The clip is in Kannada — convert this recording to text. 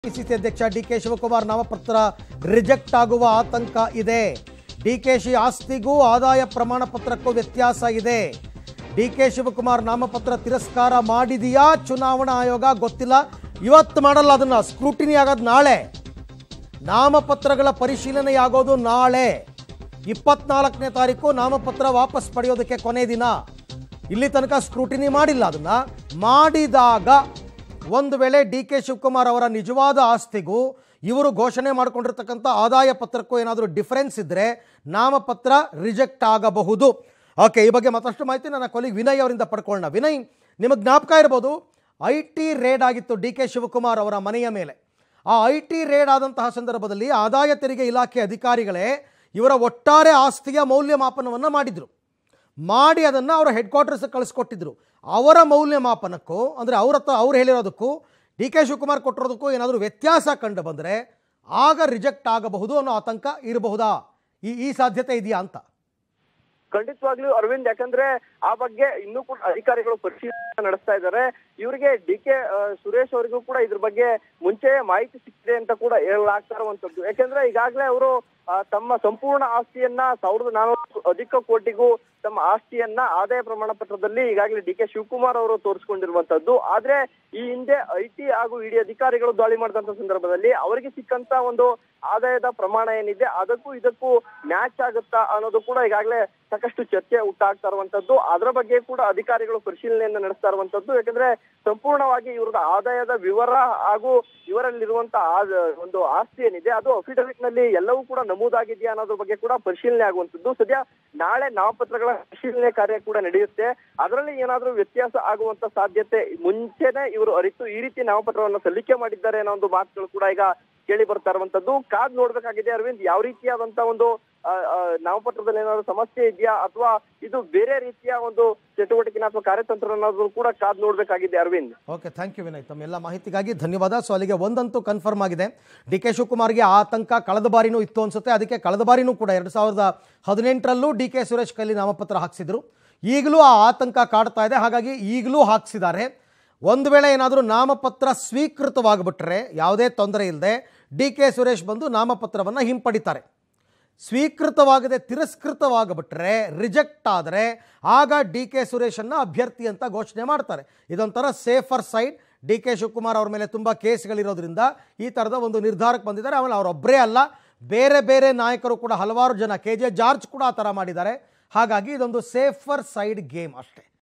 ಕೆಪಿಸಿಸಿ ಅಧ್ಯಕ್ಷ ಡಿ ಕೆ ಶಿವಕುಮಾರ್ ನಾಮಪತ್ರ ರಿಜೆಕ್ಟ್ ಆಗುವ ಆತಂಕ ಇದೆ ಡಿಕೆಶಿ ಆಸ್ತಿಗೂ ಆದಾಯ ಪ್ರಮಾಣ ಪತ್ರಕ್ಕೂ ವ್ಯತ್ಯಾಸ ಇದೆ ಡಿ ಕೆ ಶಿವಕುಮಾರ್ ನಾಮಪತ್ರ ತಿರಸ್ಕಾರ ಮಾಡಿದೆಯಾ ಚುನಾವಣಾ ಆಯೋಗ ಗೊತ್ತಿಲ್ಲ ಇವತ್ತು ಮಾಡಲ್ಲ ಅದನ್ನ ಸ್ಕ್ರೂಟಿನಿ ಆಗೋದು ನಾಳೆ ನಾಮಪತ್ರಗಳ ಪರಿಶೀಲನೆ ಆಗೋದು ನಾಳೆ ಇಪ್ಪತ್ನಾಲ್ಕನೇ ತಾರೀಕು ನಾಮಪತ್ರ ವಾಪಸ್ ಪಡೆಯೋದಕ್ಕೆ ಕೊನೆ ದಿನ ಇಲ್ಲಿ ತನಕ ಸ್ಕ್ರೂಟಿನಿ ಮಾಡಿಲ್ಲ ಅದನ್ನ ಮಾಡಿದಾಗ ಒಂದು ವೇಳೆ ಡಿ ಕೆ ಶಿವಕುಮಾರ್ ಅವರ ನಿಜವಾದ ಆಸ್ತಿಗೂ ಇವರು ಘೋಷಣೆ ಮಾಡಿಕೊಂಡಿರ್ತಕ್ಕಂಥ ಆದಾಯ ಪತ್ರಕ್ಕೂ ಏನಾದರೂ ಡಿಫರೆನ್ಸ್ ಇದ್ದರೆ ನಾಮಪತ್ರ ರಿಜೆಕ್ಟ್ ಆಗಬಹುದು ಓಕೆ ಈ ಬಗ್ಗೆ ಮತ್ತಷ್ಟು ಮಾಹಿತಿ ನನ್ನ ಕೊಲಿಗ್ ವಿನಯ್ ಅವರಿಂದ ಪಡ್ಕೊಳ್ಳೋಣ ವಿನಯ್ ನಿಮಗೆ ಜ್ಞಾಪಕ ಇರ್ಬೋದು ಐ ಟಿ ರೇಡ್ ಆಗಿತ್ತು ಡಿ ಕೆ ಶಿವಕುಮಾರ್ ಅವರ ಮನೆಯ ಮೇಲೆ ಆ ಐ ಟಿ ರೇಡ್ ಆದಂತಹ ಸಂದರ್ಭದಲ್ಲಿ ಆದಾಯ ತೆರಿಗೆ ಇಲಾಖೆ ಅಧಿಕಾರಿಗಳೇ ಇವರ ಒಟ್ಟಾರೆ ಆಸ್ತಿಯ ಮೌಲ್ಯಮಾಪನವನ್ನು ಮಾಡಿದರು ಮಾಡಿ ಅದನ್ನು ಅವರ ಹೆಡ್ ಕ್ವಾರ್ಟರ್ಸ್ ಕಳಿಸ್ಕೊಟ್ಟಿದ್ರು ಅವರ ಮೌಲ್ಯಮಾಪನಕ್ಕೂ ಅಂದರೆ ಅವ್ರ ಹತ್ರ ಅವ್ರು ಹೇಳಿರೋದಕ್ಕೂ ಡಿ ಕೆ ಶಿವಕುಮಾರ್ ಕೊಟ್ಟಿರೋದಕ್ಕೂ ಏನಾದರೂ ವ್ಯತ್ಯಾಸ ಕಂಡು ಬಂದರೆ ಆಗ ರಿಜೆಕ್ಟ್ ಆಗಬಹುದು ಅನ್ನೋ ಆತಂಕ ಇರಬಹುದಾ ಈ ಈ ಸಾಧ್ಯತೆ ಇದೆಯಾ ಅಂತ ಖಂಡಿತವಾಗ್ಲೂ ಅರವಿಂದ್ ಯಾಕಂದ್ರೆ ಆ ಬಗ್ಗೆ ಇನ್ನೂ ಕೂಡ ಅಧಿಕಾರಿಗಳು ಪರಿಶೀಲನೆ ನಡೆಸ್ತಾ ಇದ್ದಾರೆ ಇವರಿಗೆ ಡಿ ಕೆ ಸುರೇಶ್ ಅವರಿಗೂ ಕೂಡ ಇದ್ರ ಬಗ್ಗೆ ಮುಂಚೆ ಮಾಹಿತಿ ಸಿಕ್ಕಿದೆ ಅಂತ ಕೂಡ ಹೇಳಲಾಗ್ತಾ ಇರುವಂತದ್ದು ಯಾಕಂದ್ರೆ ಈಗಾಗಲೇ ಅವರು ತಮ್ಮ ಸಂಪೂರ್ಣ ಆಸ್ತಿಯನ್ನ ಸಾವಿರದ ನಾನೂರು ಅಧಿಕ ಕೋಟಿಗೂ ತಮ್ಮ ಆಸ್ತಿಯನ್ನ ಆದಾಯ ಪ್ರಮಾಣ ಪತ್ರದಲ್ಲಿ ಈಗಾಗಲೇ ಡಿ ಕೆ ಶಿವಕುಮಾರ್ ಅವರು ತೋರಿಸಿಕೊಂಡಿರುವಂತದ್ದು ಆದ್ರೆ ಈ ಹಿಂದೆ ಐ ಟಿ ಹಾಗೂ ಇಡಿ ಅಧಿಕಾರಿಗಳು ದಾಳಿ ಮಾಡಿದಂತ ಸಂದರ್ಭದಲ್ಲಿ ಅವರಿಗೆ ಸಿಕ್ಕಂತ ಒಂದು ಆದಾಯದ ಪ್ರಮಾಣ ಏನಿದೆ ಅದಕ್ಕೂ ಇದಕ್ಕೂ ಮ್ಯಾಚ್ ಆಗುತ್ತಾ ಅನ್ನೋದು ಕೂಡ ಈಗಾಗಲೇ ಸಾಕಷ್ಟು ಚರ್ಚೆ ಹುಟ್ಟಾಗ್ತಾ ಇರುವಂತದ್ದು ಅದರ ಬಗ್ಗೆ ಕೂಡ ಅಧಿಕಾರಿಗಳು ಪರಿಶೀಲನೆಯನ್ನ ನಡೆಸ್ತಾ ಇರುವಂತದ್ದು ಯಾಕಂದ್ರೆ ಸಂಪೂರ್ಣವಾಗಿ ಇವ್ರದ ಆದಾಯದ ವಿವರ ಹಾಗೂ ಇವರಲ್ಲಿರುವಂತ ಒಂದು ಆಸ್ತಿ ಏನಿದೆ ಅದು ಅಫಿಡವಿಟ್ ನಲ್ಲಿ ಎಲ್ಲವೂ ಕೂಡ ನಮೂದಾಗಿದೆಯಾ ಅನ್ನೋದ್ರ ಬಗ್ಗೆ ಕೂಡ ಪರಿಶೀಲನೆ ಆಗುವಂತದ್ದು ಸದ್ಯ ನಾಳೆ ನಾಮಪತ್ರಗಳ ಪರಿಶೀಲನೆ ಕಾರ್ಯ ಕೂಡ ನಡೆಯುತ್ತೆ ಅದರಲ್ಲಿ ಏನಾದ್ರೂ ವ್ಯತ್ಯಾಸ ಆಗುವಂತ ಸಾಧ್ಯತೆ ಮುಂಚೆನೆ ಇವರು ಅರಿತು ಈ ರೀತಿ ನಾಮಪತ್ರವನ್ನು ಸಲ್ಲಿಕೆ ಮಾಡಿದ್ದಾರೆ ಅನ್ನೋ ಒಂದು ಮಾತುಗಳು ಕೂಡ ಈಗ ಕೇಳಿ ಬರ್ತಾ ಇರುವಂತದ್ದು ಕಾದ್ ನೋಡ್ಬೇಕಾಗಿದೆ ಅರವಿಂದ್ ಯಾವ ರೀತಿಯಾದಂತ ಒಂದು ಆ, ಆ, ನಾಮಪತ್ರದಲ್ಲಿ ಏನಾದ್ರು ಸಮಸ್ಯೆ ಇದೆಯಾ ಅಥವಾ ಇದು ಬೇರೆ ರೀತಿಯ ಒಂದು ಚಟುವಟಿಕೆನ ಅಥವಾ ಕಾರ್ಯತಂತ್ರ ಅನ್ನೋದು ಕೂಡ ಕಾದ್ ನೋಡ್ಬೇಕಾಗಿದೆ Arvind okay thank you Vinay ತಮ್ಮ ಎಲ್ಲ ಮಾಹಿತಿಗಾಗಿ ಧನ್ಯವಾದ ಸೊ ಅಲ್ಲಿಗೆ ಒಂದಂತೂ ಕನ್ಫರ್ಮ್ ಆಗಿದೆ ಡಿ ಕೆ ಶಿವಕುಮಾರ್ಗೆ ಆ ಆತಂಕ ಕಳೆದ ಬಾರಿನೂ ಇತ್ತು ಅನ್ಸುತ್ತೆ ಅದಕ್ಕೆ ಕಳೆದ ಬಾರಿನೂ ಕೂಡ ಎರಡು ಸಾವಿರದ ಹದಿನೆಂಟರಲ್ಲೂ ಡಿ ಕೆ ಸುರೇಶ್ ಕೈಲಿ ನಾಮಪತ್ರ ಹಾಕ್ಸಿದ್ರು ಈಗಲೂ ಆ ಆತಂಕ ಕಾಡ್ತಾ ಇದೆ ಹಾಗಾಗಿ ಈಗಲೂ ಹಾಕ್ಸಿದ್ದಾರೆ ಒಂದು ವೇಳೆ ಏನಾದರೂ ನಾಮಪತ್ರ ಸ್ವೀಕೃತವಾಗಿಬಿಟ್ರೆ ಯಾವುದೇ ತೊಂದರೆ ಇಲ್ಲದೆ ಡಿ ಕೆ ಸುರೇಶ್ ಬಂದು ನಾಮಪತ್ರವನ್ನು ಹಿಂಪಡಿತಾರೆ ಸ್ವೀಕೃತವಾಗದೆ ತಿರಸ್ಕೃತವಾಗಿಬಿಟ್ರೆ ರಿಜೆಕ್ಟ್ ಆದರೆ ಆಗ ಡಿ ಕೆ ಸುರೇಶನ್ನು ಅಭ್ಯರ್ಥಿ ಅಂತ ಘೋಷಣೆ ಮಾಡ್ತಾರೆ ಇದೊಂಥರ safer side D K Shivakumar ಅವ್ರ ಮೇಲೆ ತುಂಬ ಕೇಸ್ಗಳಿರೋದ್ರಿಂದ ಈ ಥರದ ಒಂದು ನಿರ್ಧಾರಕ್ಕೆ ಬಂದಿದ್ದಾರೆ ಆಮೇಲೆ ಅವರೊಬ್ಬರೇ ಅಲ್ಲ ಬೇರೆ ಬೇರೆ ನಾಯಕರು ಕೂಡ ಹಲವಾರು ಜನ ಕೆ ಜೆ ಜಾರ್ಜ್ ಕೂಡ ಆ ಥರ ಮಾಡಿದ್ದಾರೆ ಹಾಗಾಗಿ ಇದೊಂದು ಸೇಫರ್ ಸೈಡ್ ಗೇಮ್ ಅಷ್ಟೇ